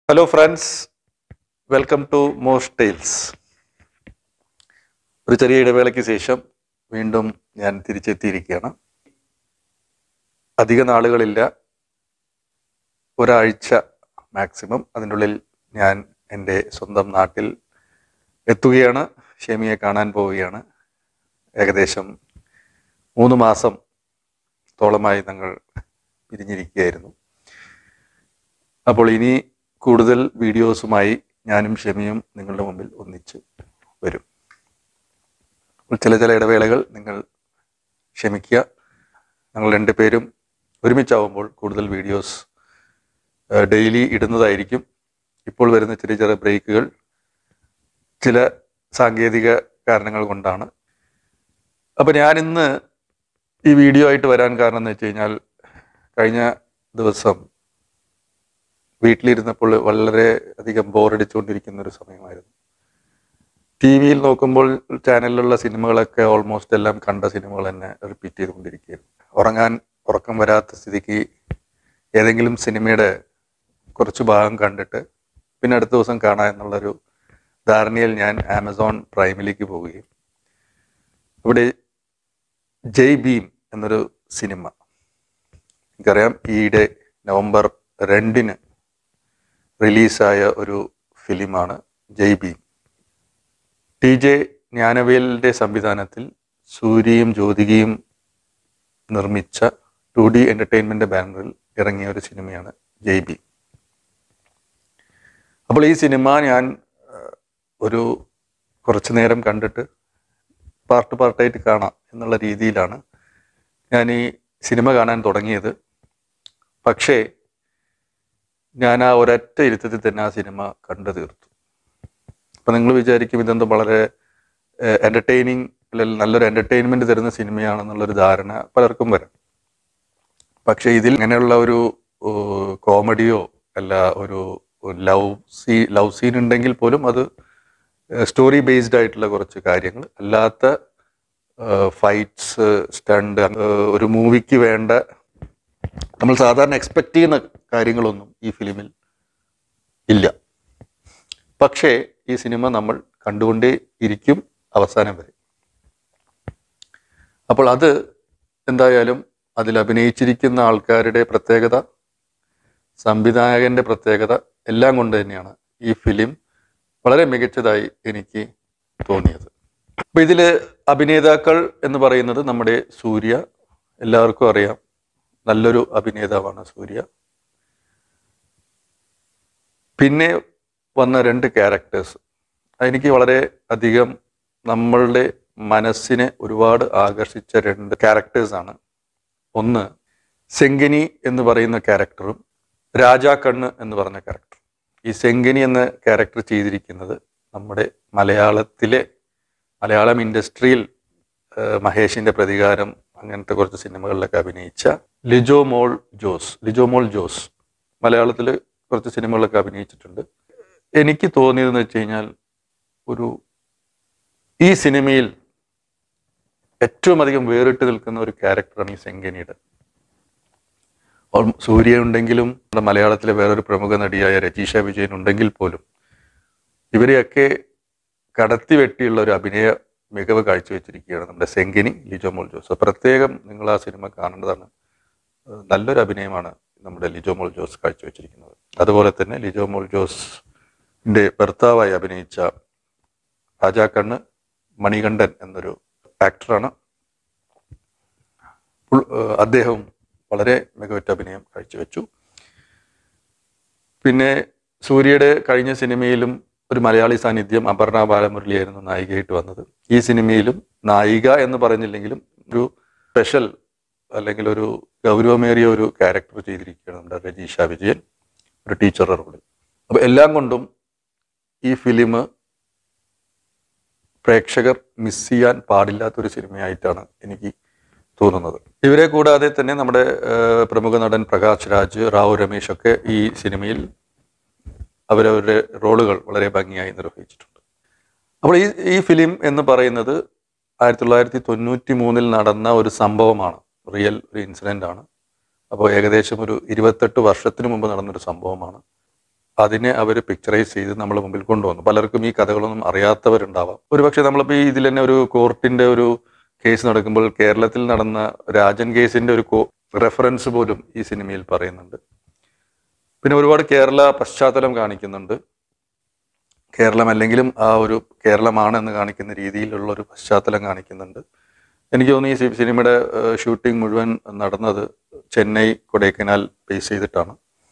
hello friends welcome to most tales ഒരു ചെറിയ ഇടവേളയ്ക്ക് ശേഷം വീണ്ടും ഞാൻ തിരിച്ചെത്തിയിരിക്കുകയാണ് അധിക നാളുകളില്ല ഒരാഴ്ച മാക്സിമം അതിൻ്റെ ഉള്ളിൽ ഞാൻ എൻ്റെ സ്വന്തം നാട്ടിൽ എത്തുകയാണ് ഷെമിയെ കാണാൻ പോവുകയാണ് ഏകദേശം മൂന്ന് മാസം തോളമായി ഞങ്ങൾ പിരിഞ്ഞിരിക്കുകയായിരുന്നു അപ്പോൾ ഇനി കൂടുതൽ വീഡിയോസുമായി ഞാനും ഷെമിയും നിങ്ങളുടെ മുമ്പിൽ ഒന്നിച്ച് വരും അപ്പോൾ ചില ചില ഇടവേളകൾ നിങ്ങൾ ക്ഷമിക്കുക ഞങ്ങൾ രണ്ടുപേരും ഒരുമിച്ചാവുമ്പോൾ കൂടുതൽ വീഡിയോസ് ഡെയിലി ഇടുന്നതായിരിക്കും ഇപ്പോൾ വരുന്ന ചെറിയ ചെറിയ ബ്രേക്കുകൾ ചില സാങ്കേതിക കാരണങ്ങൾ കൊണ്ടാണ് അപ്പോൾ ഞാനിന്ന് ഈ വീഡിയോ ആയിട്ട് വരാൻ കാരണം എന്ന് വെച്ച് കഴിഞ്ഞാൽ കഴിഞ്ഞ ദിവസം വീട്ടിലിരുന്നപ്പോൾ വളരെ അധികം ബോറടിച്ചുകൊണ്ടിരിക്കുന്ന ഒരു സമയമായിരുന്നു ടി വിയിൽ നോക്കുമ്പോൾ ചാനലിലുള്ള സിനിമകളൊക്കെ ഓൾമോസ്റ്റ് എല്ലാം കണ്ട സിനിമകൾ തന്നെ റിപ്പീറ്റ് ചെയ്തുകൊണ്ടിരിക്കുകയായിരുന്നു ഉറങ്ങാൻ ഉറക്കം വരാത്ത സ്ഥിതിക്ക് ഏതെങ്കിലും സിനിമയുടെ കുറച്ച് ഭാഗം കണ്ടിട്ട് പിന്നെ അടുത്ത ദിവസം കാണാം എന്നുള്ളൊരു ധാരണയിൽ ഞാൻ ആമസോൺ പ്രൈമിലേക്ക് പോവുകയും അവിടെ ജയ് ഭീം എന്നൊരു സിനിമ എനിക്കറിയാം ഈയിടെ നവംബർ രണ്ടിന് റിലീസായ ഒരു ഫിലിമാണ് ജയ് ഭീം ടി ജെ ജ്ഞാനവേലിൻ്റെ സംവിധാനത്തിൽ സൂര്യയും ജ്യോതികയും നിർമ്മിച്ച ടു ഡി എൻ്റർടൈൻമെൻ്റ് ബാനറിൽ ഇറങ്ങിയ ഒരു സിനിമയാണ് ജയ് ഭീം അപ്പോൾ ഈ സിനിമ ഞാൻ ഏഹ്, ഒരു കുറച്ച് നേരം കണ്ടിട്ട് പാർട്ട് പാർട്ടായിട്ട് കാണാം എന്നുള്ള രീതിയിലാണ് ഞാൻ ഈ സിനിമ കാണാൻ തുടങ്ങിയത് പക്ഷേ ഞാൻ ആ ഒരൊറ്റ ഇരുത്തത്തിൽ തന്നെ ആ സിനിമ കണ്ടു തീർത്തു അപ്പം നിങ്ങൾ വിചാരിക്കും ഇതെന്തോ വളരെ എൻ്റർടൈനിങ് അല്ലെങ്കിൽ നല്ലൊരു എൻ്റർടൈൻമെൻറ്റ് തരുന്ന സിനിമയാണെന്നുള്ളൊരു ധാരണ പലർക്കും വരാം പക്ഷേ ഇതിൽ ഇങ്ങനെയുള്ള ഒരു കോമഡിയോ അല്ല ഒരു ലവ് സീ ലവ് സീൻ ഉണ്ടെങ്കിൽ പോലും അത് സ്റ്റോറി ബേസ്ഡ് ആയിട്ടുള്ള കുറച്ച് കാര്യങ്ങൾ അല്ലാത്ത ഫൈറ്റ്സ് സ്റ്റണ്ട് ഒരു മൂവിക്ക് വേണ്ട നമ്മൾ സാധാരണ എക്സ്പെക്ട് ചെയ്യുന്ന കാര്യങ്ങളൊന്നും ഈ ഫിലിമിൽ ഇല്ല പക്ഷേ ഈ സിനിമ നമ്മൾ കണ്ടുകൊണ്ടേ ഇരിക്കും അവസാനം വരെ അപ്പോൾ അത് എന്തായാലും അതിൽ അഭിനയിച്ചിരിക്കുന്ന ആൾക്കാരുടെ പ്രത്യേകത സംവിധായകന്റെ പ്രത്യേകത എല്ലാം കൊണ്ട് തന്നെയാണ് ഈ ഫിലിം വളരെ മികച്ചതായി എനിക്ക് തോന്നിയത് അപ്പൊ ഇതില് അഭിനേതാക്കൾ എന്ന് പറയുന്നത് നമ്മുടെ സൂര്യ എല്ലാവർക്കും അറിയാം നല്ലൊരു അഭിനേതാവാണ് സൂര്യ പിന്നെ വന്ന രണ്ട് ക്യാരക്ടേഴ്സ് എനിക്ക് വളരെ അധികം നമ്മളുടെ മനസ്സിനെ ഒരുപാട് ആകർഷിച്ച രണ്ട് ക്യാരക്ടേഴ്സാണ് ഒന്ന് സെങ്കിനി എന്ന് പറയുന്ന ക്യാരക്ടറും രാജാ കണ്ണ് എന്ന് പറഞ്ഞ ക്യാരക്ടർ ഈ സെങ്കിനി എന്ന ക്യാരക്ടർ ചെയ്തിരിക്കുന്നത് നമ്മുടെ മലയാളത്തിലെ മലയാളം ഇൻഡസ്ട്രിയിൽ ഏഹ്, മഹേഷിന്റെ പ്രതികാരം അങ്ങനത്തെ കുറച്ച് സിനിമകളിലൊക്കെ അഭിനയിച്ച ലിജോ മോൾ ജോസ് ലിജോ മോൾ ജോസ് മലയാളത്തിൽ കുറച്ച് സിനിമകളൊക്കെ അഭിനയിച്ചിട്ടുണ്ട് എനിക്ക് തോന്നിയതെന്ന് വെച്ച് കഴിഞ്ഞാൽ ഒരു ഈ സിനിമയിൽ ഏറ്റവും അധികം വേറിട്ട് നിൽക്കുന്ന ഒരു ക്യാരക്ടറാണ് ഈ സെങ്കനിയുടെ ഓൾ- സൂര്യ ഉണ്ടെങ്കിലും നമ്മുടെ മലയാളത്തിലെ വേറൊരു പ്രമുഖ നടിയായ രജീഷ വിജയൻ ഉണ്ടെങ്കിൽ പോലും ഇവരെയൊക്കെ കടത്തി വെട്ടിയുള്ള ഒരു അഭിനയ മികവ് കാഴ്ചവെച്ചിരിക്കുകയാണ് നമ്മുടെ സെങ്കിനി ലിജോ മോൾ ജോസ് പ്രത്യേകം നിങ്ങൾ ആ സിനിമ കാണേണ്ടതാണ് ഏഹ് നല്ലൊരു അഭിനയമാണ് നമ്മുടെ ലിജോ മോൾ ജോസ് കാഴ്ചവെച്ചിരിക്കുന്നത് അതുപോലെ തന്നെ ലിജോ മോൾ ജോസിന്റെ ഭർത്താവായി അഭിനയിച്ച രാജാക്കണ്ണ് മണികണ്ഠൻ എന്നൊരു ആക്ടറാണ് പുൾ- ഏഹ് അദ്ദേഹവും വളരെ മികവുറ്റ അഭിനയം കാഴ്ചവെച്ചു പിന്നെ സൂര്യയുടെ കഴിഞ്ഞ സിനിമയിലും ഒരു മലയാളി സാന്നിധ്യം അപർണ ബാലമുരളിയായിരുന്നു നായികയായിട്ട് വന്നത് ഈ സിനിമയിലും നായിക എന്ന് പറഞ്ഞില്ലെങ്കിലും ഒരു സ്പെഷ്യൽ അല്ലെങ്കിൽ ഒരു ഗൗരവമേറിയ ഒരു ക്യാരക്ടർ ചെയ്തിരിക്കുകയാണ് നമ്മുടെ രജീഷ വിജയൻ ഒരു ടീച്ചറുടെ റോളിൽ അപ്പൊ എല്ലാം കൊണ്ടും ഈ ഫിലിം പ്രേക്ഷകർ മിസ് ചെയ്യാൻ പാടില്ലാത്തൊരു സിനിമയായിട്ടാണ് എനിക്ക് തോന്നുന്നത് ഇവരെ കൂടാതെ തന്നെ നമ്മുടെ ഏഹ്, പ്രമുഖ നടൻ പ്രകാശ് രാജ് റാവു രമേശ് ഒക്കെ ഈ സിനിമയിൽ അവരവരുടെ റോളുകൾ വളരെ ഭംഗിയായി നിർവഹിച്ചിട്ടുണ്ട് അപ്പോൾ ഈ ഈ ഫിലിം എന്ന് പറയുന്നത് ആയിരത്തി തൊള്ളായിരത്തി തൊണ്ണൂറ്റി മൂന്നിൽ നടന്ന ഒരു സംഭവമാണ് റിയൽ ഒരു ഇൻസിഡൻ്റ് ആണ് അപ്പോൾ ഏകദേശം ഒരു ഇരുപത്തെട്ട് വർഷത്തിന് മുമ്പ് നടന്നൊരു സംഭവമാണ് അതിനെ അവർ പിക്ചറൈസ് ചെയ്ത് നമ്മളെ മുമ്പിൽ കൊണ്ടുവന്നു പലർക്കും ഈ കഥകളൊന്നും അറിയാത്തവരുണ്ടാവാം ഒരുപക്ഷെ നമ്മളിപ്പോൾ ഈ ഇതിൽ തന്നെ ഒരു കോർട്ടിന്റെ ഒരു കേസ് നടക്കുമ്പോൾ കേരളത്തിൽ നടന്ന രാജൻ കേസിന്റെ ഒരു റെഫറൻസ് പോലും ഈ സിനിമയിൽ പറയുന്നുണ്ട് പിന്നെ ഒരുപാട് കേരള പശ്ചാത്തലം കാണിക്കുന്നുണ്ട് കേരളം അല്ലെങ്കിലും ആ ഒരു കേരളമാണെന്ന് കാണിക്കുന്ന രീതിയിലുള്ള ഒരു പശ്ചാത്തലം കാണിക്കുന്നുണ്ട് എനിക്ക് തോന്നുന്നു ഈ സി- സിനിമയുടെ ഷൂട്ടിംഗ് മുഴുവൻ നടന്നത് ചെന്നൈ കൊടൈക്കനാൽ ബേസ് ചെയ്തിട്ടാണ്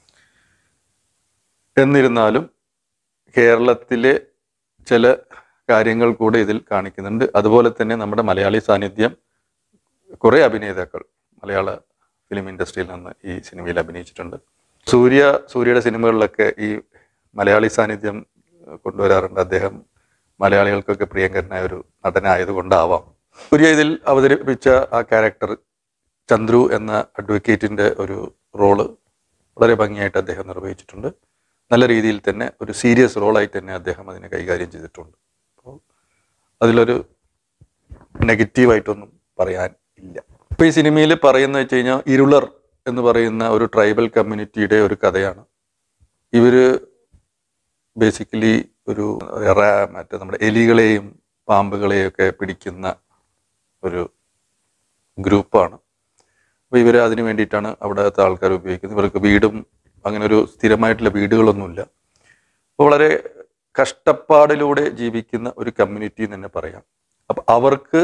എന്നിരുന്നാലും കേരളത്തിലെ ചില കാര്യങ്ങൾ കൂടെ ഇതിൽ കാണിക്കുന്നുണ്ട് അതുപോലെ തന്നെ നമ്മുടെ മലയാളി സാന്നിധ്യം കുറേ അഭിനേതാക്കൾ മലയാള ഫിലിം ഇൻഡസ്ട്രിയിൽ നിന്ന് ഈ സിനിമയിൽ അഭിനയിച്ചിട്ടുണ്ട് സൂര്യ സൂര്യയുടെ സിനിമകളിലൊക്കെ ഈ മലയാളി സാന്നിധ്യം കൊണ്ടുവരാറുണ്ട് അദ്ദേഹം മലയാളികൾക്കൊക്കെ പ്രിയങ്കരനായ ഒരു നടനായതുകൊണ്ടാവാം സൂര്യ ഇതിൽ അവതരിപ്പിച്ച ആ ക്യാരക്ടർ ചന്ദ്രു എന്ന അഡ്വക്കേറ്റിന്റെ ഒരു റോള് വളരെ ഭംഗിയായിട്ട് അദ്ദേഹം നിർവഹിച്ചിട്ടുണ്ട് നല്ല രീതിയിൽ തന്നെ ഒരു സീരിയസ് റോളായിട്ട് തന്നെ അദ്ദേഹം അതിനെ കൈകാര്യം ചെയ്തിട്ടുണ്ട് അപ്പോൾ അതിലൊരു നെഗറ്റീവായിട്ടൊന്നും പറയാൻ ഇല്ല ഇപ്പൊ ഈ സിനിമയിൽ പറയുന്ന വെച്ച് കഴിഞ്ഞാൽ ഇരുളർ എന്ന് പറയുന്ന ഒരു ട്രൈബൽ കമ്മ്യൂണിറ്റിയുടെ ഒരു കഥയാണ് ഇവര് ബേസിക്കലി ഒരു റാ- മറ്റേ നമ്മുടെ എലികളെയും പാമ്പുകളെയും ഒക്കെ പിടിക്കുന്ന ഒരു ഗ്രൂപ്പാണ് അപ്പോൾ ഇവർ അതിന് വേണ്ടിയിട്ടാണ് അവിടുത്തെ ആൾക്കാർ ഉപയോഗിക്കുന്നത് ഇവർക്ക് വീടും അങ്ങനെ ഒരു സ്ഥിരമായിട്ടുള്ള വീടുകളൊന്നുമില്ല അപ്പോൾ വളരെ കഷ്ടപ്പാടിലൂടെ ജീവിക്കുന്ന ഒരു കമ്മ്യൂണിറ്റി എന്ന് തന്നെ പറയാം അപ്പം അവർക്ക്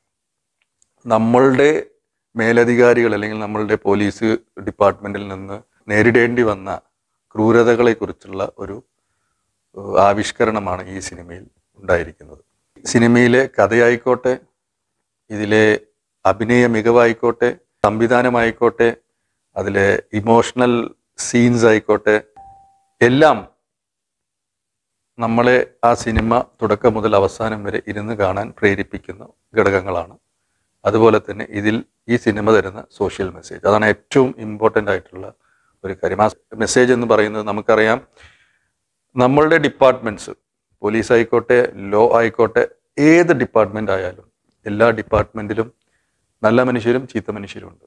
നമ്മളുടെ മേലധികാരികൾ അല്ലെങ്കിൽ നമ്മളുടെ പോലീസ് ഡിപ്പാർട്ട്മെന്റിൽ നിന്ന് നേരിടേണ്ടി വന്ന ക്രൂരതകളെക്കുറിച്ചുള്ള ഒരു ഏഹ്, ആവിഷ്കരണമാണ് ഈ സിനിമയിൽ ഉണ്ടായിരിക്കുന്നത് സിനിമയിലെ കഥയായിക്കോട്ടെ ഇതിലെ അഭിനയ മികവായിക്കോട്ടെ സംവിധാനമായിക്കോട്ടെ അതിലെ ഇമോഷണൽ സീൻസ് ആയിക്കോട്ടെ എല്ലാം നമ്മളെ ആ സിനിമ തുടക്കം മുതൽ അവസാനം വരെ ഇരുന്ന് കാണാൻ പ്രേരിപ്പിക്കുന്ന ഘടകങ്ങളാണ് അതുപോലെ തന്നെ ഇതിൽ ഈ സിനിമ തരുന്ന സോഷ്യൽ മെസ്സേജ് അതാണ് ഏറ്റവും ഇമ്പോർട്ടൻ്റ് ആയിട്ടുള്ള ഒരു കാര്യം ആ മെസ്സേജ് എന്ന് പറയുന്നത് നമുക്കറിയാം നമ്മളുടെ ഡിപ്പാർട്ട്മെന്റ്സ് പോലീസ് ആയിക്കോട്ടെ ലോ ആയിക്കോട്ടെ ഏത് ഡിപ്പാർട്ട്മെന്റ് ആയാലും എല്ലാ ഡിപ്പാർട്ട്മെന്റിലും നല്ല മനുഷ്യരും ചീത്ത മനുഷ്യരും ഉണ്ട്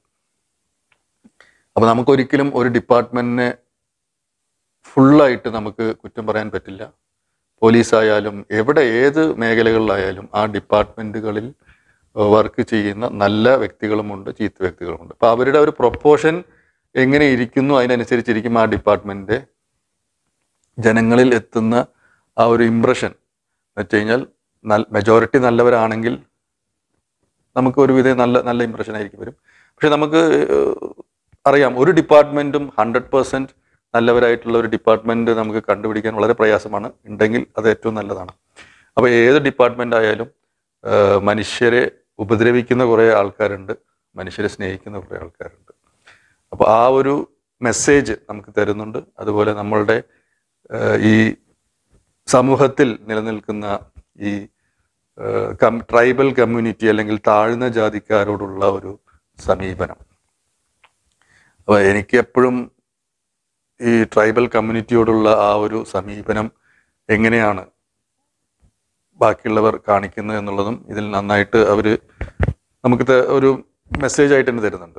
അപ്പൊ നമുക്കൊരിക്കലും ഒരു ഡിപ്പാർട്ട്മെന്റിനെ ഫുള്ളായിട്ട് നമുക്ക് കുറ്റം പറയാൻ പറ്റില്ല പോലീസ് ആയാലും എവിടെ ഏത് മേഖലകളിലായാലും ആ ഡിപ്പാർട്ട്മെന്റുകളിൽ വർക്ക് ചെയ്യുന്ന നല്ല വ്യക്തികളുമുണ്ട് ചീത്ത വ്യക്തികളുമുണ്ട് അപ്പൊ അവരുടെ ഒരു പ്രൊപ്പോഷൻ എങ്ങനെ ഇരിക്കുന്നു അതിനനുസരിച്ചിരിക്കും ആ ഡിപ്പാർട്ട്മെന്റ് ജനങ്ങളിൽ എത്തുന്ന ആ ഒരു ഇംപ്രഷൻ എന്ന് വെച്ച് കഴിഞ്ഞാൽ മെജോറിറ്റി നല്ലവരാണെങ്കിൽ നമുക്ക് ഒരുവിധം നല്ല നല്ല ഇംപ്രഷൻ ആയിരിക്കും വരും പക്ഷെ നമുക്ക് ഏഹ്, അറിയാം ഒരു ഡിപ്പാർട്ട്മെന്റും ഹൺഡ്രഡ് പെർസെന്റ് നല്ലവരായിട്ടുള്ള ഒരു ഡിപ്പാർട്ട്മെന്റ് നമുക്ക് കണ്ടുപിടിക്കാൻ വളരെ പ്രയാസമാണ് ഉണ്ടെങ്കിൽ അത് ഏറ്റവും നല്ലതാണ് അപ്പോൾ ഏത് ഡിപ്പാർട്ട്മെന്റ് ആയാലും ഏഹ്, മനുഷ്യരെ ഉപദ്രവിക്കുന്ന കുറേ ആൾക്കാരുണ്ട് മനുഷ്യരെ സ്നേഹിക്കുന്ന കുറേ ആൾക്കാരുണ്ട് അപ്പോൾ ആ ഒരു മെസ്സേജ് നമുക്ക് തരുന്നുണ്ട് അതുപോലെ നമ്മളുടെ ഏഹ്, ഈ സമൂഹത്തിൽ നിലനിൽക്കുന്ന ഈ ട്രൈബൽ കമ്മ്യൂണിറ്റി അല്ലെങ്കിൽ താഴ്ന്ന ജാതിക്കാരോടുള്ള ഒരു സമീപനം അപ്പോൾ എനിക്ക് എപ്പോഴും ഈ ട്രൈബൽ കമ്മ്യൂണിറ്റിയോടുള്ള ആ ഒരു സമീപനം എങ്ങനെയാണ് ബാക്കിയുള്ളവർ കാണിക്കുന്നത് എന്നുള്ളതും ഇതിൽ നന്നായിട്ട് അവർ നമുക്ക് ത- ഒരു മെസ്സേജ് ആയിട്ട് തന്നെ തരുന്നുണ്ട്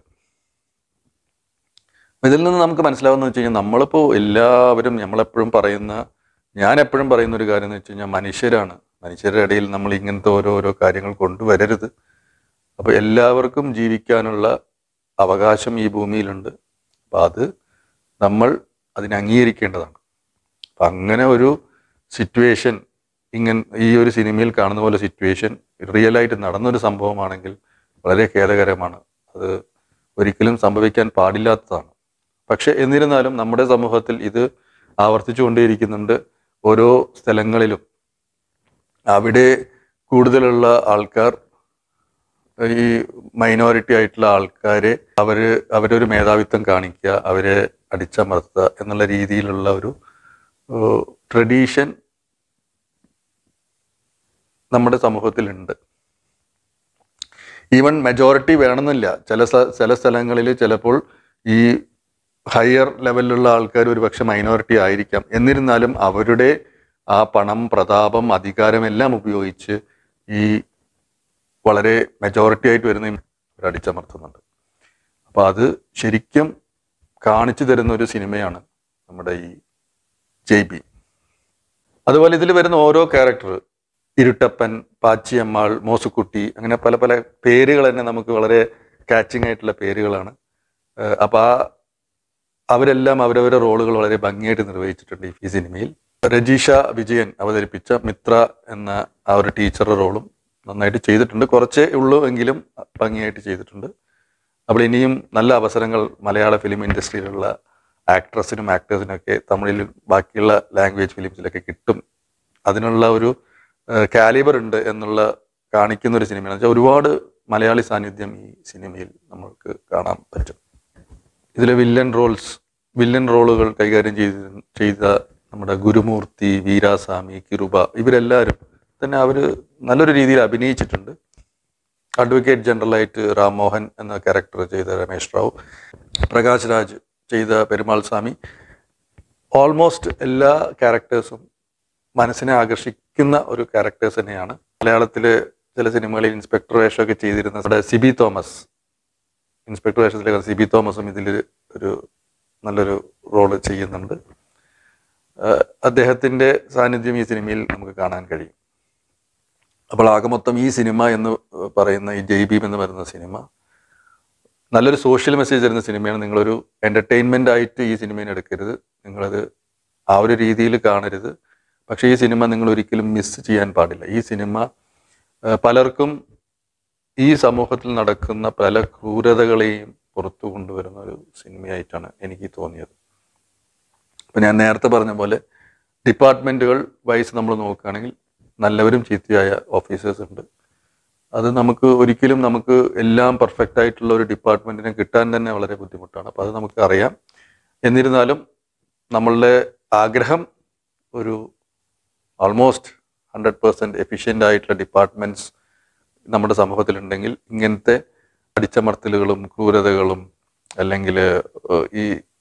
ഇതിൽ നിന്ന് നമുക്ക് മനസ്സിലാവുന്ന വെച്ച് കഴിഞ്ഞാൽ നമ്മളിപ്പോൾ എല്ലാവരും നമ്മളെപ്പോഴും പറയുന്ന ഞാൻ എപ്പോഴും പറയുന്ന ഒരു കാര്യം എന്ന് വെച്ച് കഴിഞ്ഞാൽ മനുഷ്യരാണ് മനുഷ്യരുടെ ഇടയിൽ നമ്മൾ ഇങ്ങനത്തെ ഓരോരോ കാര്യങ്ങൾ കൊണ്ടുവരരുത് അപ്പോൾ എല്ലാവർക്കും ജീവിക്കാനുള്ള അവകാശം ഈ ഭൂമിയിലുണ്ട് അപ്പം അത് നമ്മൾ അതിനെ അംഗീകരിക്കേണ്ടതാണ് അപ്പം അങ്ങനെ ഒരു സിറ്റുവേഷൻ ഇങ്ങനെ ഈ ഒരു സിനിമയിൽ കാണുന്ന പോലെ സിറ്റുവേഷൻ റിയലായിട്ട് നടന്നൊരു സംഭവമാണെങ്കിൽ വളരെ ഖേദകരമാണ് അത് ഒരിക്കലും സംഭവിക്കാൻ പാടില്ലാത്തതാണ് പക്ഷെ എന്നിരുന്നാലും നമ്മുടെ സമൂഹത്തിൽ ഇത് ആവർത്തിച്ചുകൊണ്ടേയിരിക്കുന്നുണ്ട് ഓരോ സ്ഥലങ്ങളിലും അവിടെ കൂടുതലുള്ള ആൾക്കാർ ഈ മൈനോറിറ്റി ആയിട്ടുള്ള ആൾക്കാരെ അവര് അവരൊരു മേധാവിത്വം കാണിക്കുക അവരെ അടിച്ചമർത്തുക എന്നുള്ള രീതിയിലുള്ള ഒരു ട്രഡീഷൻ നമ്മുടെ സമൂഹത്തിലുണ്ട് ഈവൻ മെജോറിറ്റി വേണമെന്നില്ല ചില സ്ഥ- ചില സ്ഥലങ്ങളിൽ ചിലപ്പോൾ ഈ ഹയർ ലെവലിലുള്ള ആൾക്കാർ ഒരു പക്ഷെ മൈനോറിറ്റി ആയിരിക്കാം എന്നിരുന്നാലും അവരുടെ ആ പണം പ്രതാപം അധികാരം എല്ലാം ഉപയോഗിച്ച് ഈ വളരെ മെജോറിറ്റി ആയിട്ട് വരുന്ന അവർ അടിച്ചമർത്തുന്നുണ്ട് അപ്പോൾ അത് ശരിക്കും കാണിച്ചു തരുന്ന ഒരു സിനിമയാണ് നമ്മുടെ ഈ ജെയ്ബി അതുപോലെ ഇതിൽ വരുന്ന ഓരോ ക്യാരക്ടർ ഇരുട്ടപ്പൻ പാച്ചിയമ്മാൾ മോസുക്കുട്ടി അങ്ങനെ പല പല പേരുകൾ തന്നെ നമുക്ക് വളരെ കാച്ചിങ് ആയിട്ടുള്ള പേരുകളാണ് ഏഹ് അപ്പൊ ആ അവരെല്ലാം അവരവരുടെ റോളുകൾ വളരെ ഭംഗിയായിട്ട് നിർവഹിച്ചിട്ടുണ്ട് ഈ സിനിമയിൽ രജീഷ വിജയൻ അവതരിപ്പിച്ച മിത്ര എന്ന ആ ഒരു ടീച്ചറുടെ റോളും നന്നായിട്ട് ചെയ്തിട്ടുണ്ട് കുറച്ചേ ഉള്ളൂ എങ്കിലും ഭംഗിയായിട്ട് ചെയ്തിട്ടുണ്ട് അപ്പോൾ ഇനിയും നല്ല അവസരങ്ങൾ മലയാള ഫിലിം ഇൻഡസ്ട്രിയിലുള്ള ആക്ട്രസിനും ആക്ടേഴ്സിനും ഒക്കെ തമിഴിലും ബാക്കിയുള്ള ലാംഗ്വേജ് ഫിലിംസിലൊക്കെ കിട്ടും അതിനുള്ള ഒരു കാലിബർ ഉണ്ട് എന്നുള്ള കാണിക്കുന്ന ഒരു സിനിമയാണ് വെച്ചാൽ ഒരുപാട് മലയാളി സാന്നിധ്യം ഈ സിനിമയിൽ നമ്മൾക്ക് കാണാൻ പറ്റും ഇതിലെ വില്ലൻ റോൾസ് വില്ലൻ റോളുകൾ കൈകാര്യം ചെയ്ത ചെയ്ത നമ്മുടെ ഗുരുമൂർത്തി വീരാസ്വാമി കിറുബ ഇവരെല്ലാവരും തന്നെ അവർ നല്ലൊരു രീതിയിൽ അഭിനയിച്ചിട്ടുണ്ട് അഡ്വക്കേറ്റ് ജനറലായിട്ട് റാംമോഹൻ എന്ന ക്യാരക്ടർ ചെയ്ത രമേശ് റാവു പ്രകാശ് രാജ് ചെയ്ത പെരുമാൾ സ്വാമി ഓൾമോസ്റ്റ് എല്ലാ ക്യാരക്ടേഴ്സും മനസ്സിനെ ആകർഷിക്കുന്ന ഒരു ക്യാരക്ടേഴ്സ് തന്നെയാണ് മലയാളത്തിലെ ചില സിനിമകളിൽ ഇൻസ്പെക്ടർ വേഷമൊക്കെ ചെയ്തിരുന്ന നമ്മുടെ സിബി തോമസ് ഇൻസ്പെക്ടർ വേഷത്തിലെ സിബി തോമസും ഇതിൽ ഒരു നല്ലൊരു റോള് ചെയ്യുന്നുണ്ട് ആഹ് അദ്ദേഹത്തിന്റെ സാന്നിധ്യം ഈ സിനിമയിൽ നമുക്ക് കാണാൻ കഴിയും അപ്പോൾ ആകെ മൊത്തം ഈ സിനിമ എന്ന് പറയുന്ന ഈ ജയ്ബീം എന്ന് പറയുന്ന സിനിമ നല്ലൊരു സോഷ്യൽ മെസ്സേജ് തരുന്ന സിനിമയാണ് നിങ്ങളൊരു എൻ്റർടൈൻമെൻ്റ് ആയിട്ട് ഈ സിനിമയെ എടുക്കരുത് നിങ്ങളത് ആ ഒരു രീതിയിൽ കാണരുത് പക്ഷേ ഈ സിനിമ നിങ്ങൾ ഒരിക്കലും മിസ് ചെയ്യാൻ പാടില്ല ഈ സിനിമ ആ, പലർക്കും ഈ സമൂഹത്തിൽ നടക്കുന്ന പല ക്രൂരതകളെയും പുറത്തു കൊണ്ടുവരുന്ന ഒരു സിനിമയായിട്ടാണ് എനിക്ക് തോന്നിയത് ഇപ്പം ഞാൻ നേരത്തെ പറഞ്ഞ പോലെ ഡിപ്പാർട്ട്മെൻറ്റുകൾ വൈസ് നമ്മൾ നോക്കുകയാണെങ്കിൽ നല്ലവരും ചീത്തയായ ഓഫീസേഴ്സ് ഉണ്ട് അത് നമുക്ക് ഒരിക്കലും നമുക്ക് എല്ലാം പെർഫെക്റ്റ് ആയിട്ടുള്ള ഒരു ഡിപ്പാർട്ട്മെന്റിനെ കിട്ടാൻ തന്നെ വളരെ ബുദ്ധിമുട്ടാണ് അപ്പോൾ അത് നമുക്ക് അറിയാം എന്നിരുന്നാലും നമ്മളുടെ ആഗ്രഹം ഒരു ഓൾമോസ്റ്റ് ഹൺഡ്രഡ് പേഴ്സൻറ്റ് എഫിഷ്യൻ്റ് ആയിട്ടുള്ള ഡിപ്പാർട്ട്മെൻറ്റ്സ് നമ്മുടെ സമൂഹത്തിലുണ്ടെങ്കിൽ ഇങ്ങനത്തെ അടിച്ചമർത്തലുകളും ക്രൂരതകളും അല്ലെങ്കിൽ ഏഹ്, ഈ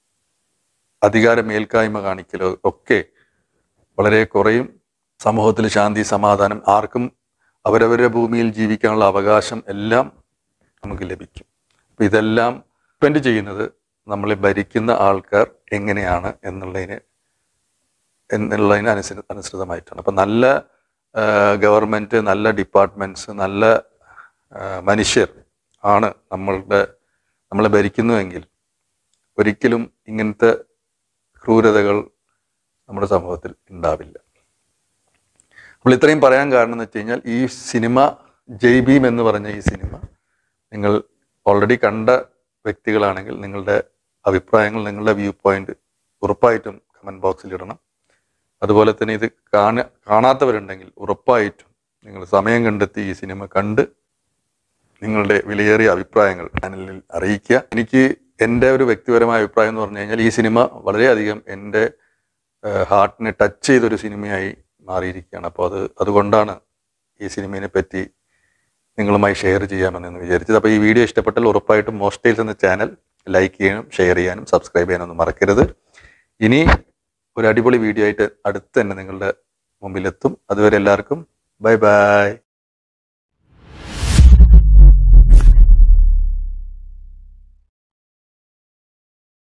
അധികാര മേൽക്കായ്മ കാണിക്കലോ ഒക്കെ വളരെ കുറയും സമൂഹത്തിൽ ശാന്തി സമാധാനം ആർക്കും അവരവരുടെ ഭൂമിയിൽ ജീവിക്കാനുള്ള അവകാശം എല്ലാം നമുക്ക് ലഭിക്കും അപ്പൊ ഇതെല്ലാം ഡിപ്പെൻഡ് ചെയ്യുന്നത് നമ്മളെ ഭരിക്കുന്ന ആൾക്കാർ എങ്ങനെയാണ് എന്നുള്ളതിന് എന്നുള്ളതിന് അനുസരി അനുസൃതമായിട്ടാണ് അപ്പം നല്ല ഗവൺമെൻറ് നല്ല ഡിപ്പാർട്ട്മെൻറ്റ്സ് നല്ല ആ, മനുഷ്യർ ആണ് നമ്മളുടെ നമ്മളെ ഭരിക്കുന്നുവെങ്കിൽ ഒരിക്കലും ഇങ്ങനത്തെ ക്രൂരതകൾ നമ്മുടെ സമൂഹത്തിൽ ഉണ്ടാവില്ല അപ്പോൾ ഇത്രയും പറയാൻ കാരണം എന്ന് വെച്ച് കഴിഞ്ഞാൽ ഈ സിനിമ ജയ് ഭീം എന്ന് പറഞ്ഞ ഈ സിനിമ നിങ്ങൾ ഓൾറെഡി കണ്ട വ്യക്തികളാണെങ്കിൽ നിങ്ങളുടെ അഭിപ്രായങ്ങൾ നിങ്ങളുടെ വ്യൂ പോയിന്റ് ഉറപ്പായിട്ടും കമൻറ്റ് ബോക്സിൽ ഇടണം അതുപോലെ തന്നെ ഇത് കാണ കാണാത്തവരുണ്ടെങ്കിൽ ഉറപ്പായിട്ടും നിങ്ങൾ സമയം കണ്ടെത്തി ഈ സിനിമ കണ്ട് നിങ്ങളുടെ വിലയേറിയ അഭിപ്രായങ്ങൾ ചാനലിൽ അറിയിക്കുക എനിക്ക് എൻ്റെ ഒരു വ്യക്തിപരമായ അഭിപ്രായം എന്ന് പറഞ്ഞു കഴിഞ്ഞാൽ ഈ സിനിമ വളരെയധികം എൻ്റെ ഹാർട്ടിനെ ടച്ച് ചെയ്തൊരു സിനിമയായി മാറിയിരിക്കുകയാണ് അപ്പോൾ അത് അതുകൊണ്ടാണ് ഈ സിനിമയെ പറ്റി നിങ്ങളുമായി ഷെയർ ചെയ്യാമെന്ന് വിചാരിച്ചത് അപ്പോൾ ഈ വീഡിയോ ഇഷ്ടപ്പെട്ടാൽ ഉറപ്പായിട്ടും മോസ്റ്റേൽസ് എന്ന ചാനൽ ലൈക്ക് ചെയ്യാനും ഷെയർ ചെയ്യാനും സബ്സ്ക്രൈബ് ചെയ്യാനൊന്നും മറക്കരുത് ഇനി ഒരു അടിപൊളി വീഡിയോ ആയിട്ട് അടുത്ത് തന്നെ നിങ്ങളുടെ മുമ്പിലെത്തും അതുവരെ എല്ലാവർക്കും ബൈ ബൈ